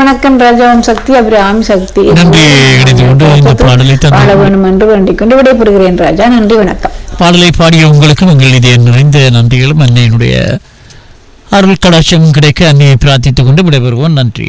வணக்கம் ராஜாவும் சக்தி அபிராமி சக்தி நன்றி, இணைந்து கொண்டு இந்த பாடலை தந்து- வாழ வேணும் என்று வேண்டிக் கொண்டு விடைபெறுகிறேன் ராஜா நன்றி வணக்கம் பாடலை பாடிய உங்களுக்கும் எங்கள் இதய நிறைந்த நன்றிகளும் அன்னையினுடைய அருள் கடாட்சம் கிடைக்க அன்னையை பிரார்த்தித்துக் கொண்டு விடைபெறுவோம் நன்றி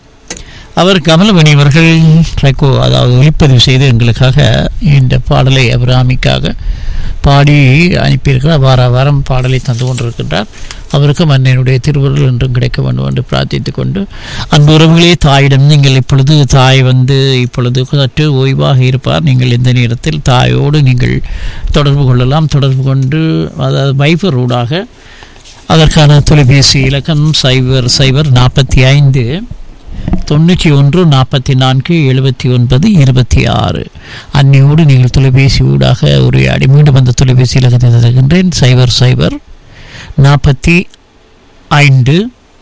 அவர் கமலமணி அவர்கள் ரெக்கோ அதாவது ஒளிப்பதிவு செய்து எங்களுக்காக இந்த பாடலை அபிராமிக்காக பாடி அனுப்பியிருக்கிறார் வார வாரம் பாடலை தந்து கொண்டிருக்கின்றார் அவருக்கும் அன்னையினுடைய திருவருள் என்றும் கிடைக்க வேண்டும் என்று பிரார்த்தித்துக் கொண்டு அன்பு உறவுகளே தாயிடம் நீங்கள் இப்பொழுது தாய் வந்து இப்பொழுது சற்று ஓய்வாக இருப்பார் நீங்கள் இந்த நேரத்தில் தாயோடு நீங்கள் தொடர்பு கொள்ளலாம் தொடர்பு கொண்டு அதாவது வைபர் ஊடாக அதற்கான தொலைபேசி இலக்கம் சைபர் சைபர் நாற்பத்தி ஐந்து தொண்ணூற்றி ஒன்று நாற்பத்தி நான்கு எழுபத்தி ஒன்பது இருபத்தி ஆறு அன்னையோடு நீங்கள் தொலைபேசி ஊடாக உரையாடி மீண்டும் அந்த தொலைபேசி இலக்கத்தை தருகின்றேன் சைபர் சைபர் நாற்பத்தி ஐந்து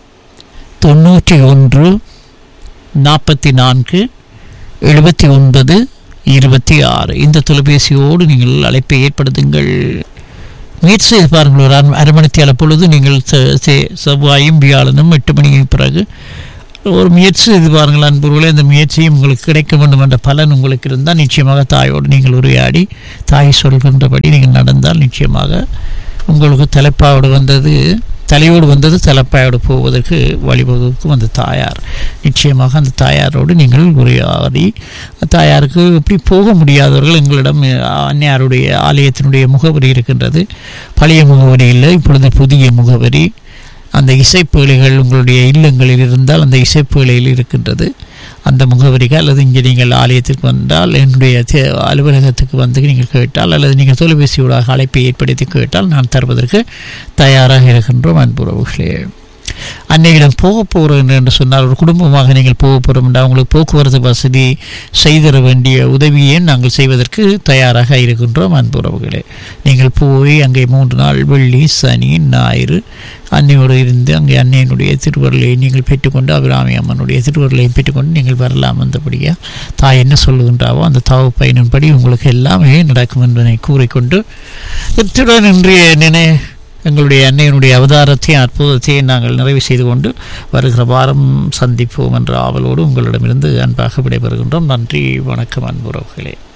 தொண்ணூற்றி ஒன்று நாற்பத்தி நான்கு எழுபத்தி ஒன்பது இருபத்தி ஆறு இந்த தொலைபேசியோடு நீங்கள் அழைப்பை ஏற்படுத்துங்கள் முயற்சி செய்து பாருங்கள் ஒரு அரை- அரை மணித்தியால பொழுது நீங்கள் செ- செ- செவ்வாயும் வியாழனும் எட்டு மணிக்கு பிறகு ஒரு முயற்சி செய்து பாருங்கள் அன்புகளே அந்த முயற்சியும் உங்களுக்கு கிடைக்க வேண்டும் என்ற பலன் உங்களுக்கு இருந்தால் நிச்சயமாக தாயோடு நீங்கள் உரையாடி தாய் சொல்கின்றபடி நீங்கள் நடந்தால் நிச்சயமாக உங்களுக்கு தலைப்பாயோடு வந்தது தலையோடு வந்தது தலைப்பாயோடு போவதற்கு வழிவகுக்கும் அந்த தாயார் நிச்சயமாக அந்த தாயாரோடு நீங்கள் உரையாடி தாயாருக்கு இப்படி போக முடியாதவர்கள் எங்களிடம் அஹ், அன்னையாருடைய ஆலயத்தினுடைய முகவரி இருக்கின்றது பழைய முகவரி இல்லை இப்பொழுது புதிய முகவரி அந்த இசைப்பேழைகள் உங்களுடைய இல்லங்களில் இருந்தால் அந்த இசைப்பேழையில் இருக்கின்றது அந்த முகவரிக்கு அல்லது இங்கே நீங்கள் ஆலயத்திற்கு வந்தால் என்னுடைய தே- அலுவலகத்துக்கு வந்து நீங்கள் கேட்டால் அல்லது நீங்கள் தொலைபேசியூடாக அழைப்பை ஏற்படுத்தி கேட்டால் நான் தருவதற்கு தயாராக இருக்கின்றோம் அன்புறவுகளே அன்னையிடம் போக போகிறேன் என்று சொன்னால் ஒரு குடும்பமாக நீங்கள் போக போகிறோம் என்றால் உங்களுக்கு போக்குவரத்து வசதி செய்தர வேண்டிய உதவியை நாங்கள் செய்வதற்கு தயாராக இருக்கின்றோம் அன்புறவுகளே நீங்கள் போய் அங்கே மூன்று நாள் வெள்ளி சனி ஞாயிறு அன்னையோடு இருந்து அங்கே அன்னையினுடைய திருவருளை நீங்கள் பெற்றுக்கொண்டு அபிராமி அம்மனுடைய திருவருளை பெற்றுக்கொண்டு நீங்கள் வரலாம் வந்தபடியாக தாய் என்ன சொல்லுகின்றாவோ அந்த தாவு பயனின்படி உங்களுக்கு எல்லாமே நடக்கும் என்பதை கூறிக்கொண்டு இத்துடன் இன்றைய நினை எங்களுடைய அன்னையினுடைய அவதாரத்தையும் அற்புதத்தையும் நாங்கள் நிறைவு செய்து கொண்டு வருகிற வாரம் சந்திப்போம் என்ற ஆவலோடு உங்களிடமிருந்து அன்பாக விடைபெறுகின்றோம் நன்றி வணக்கம் அன்புறவுகளே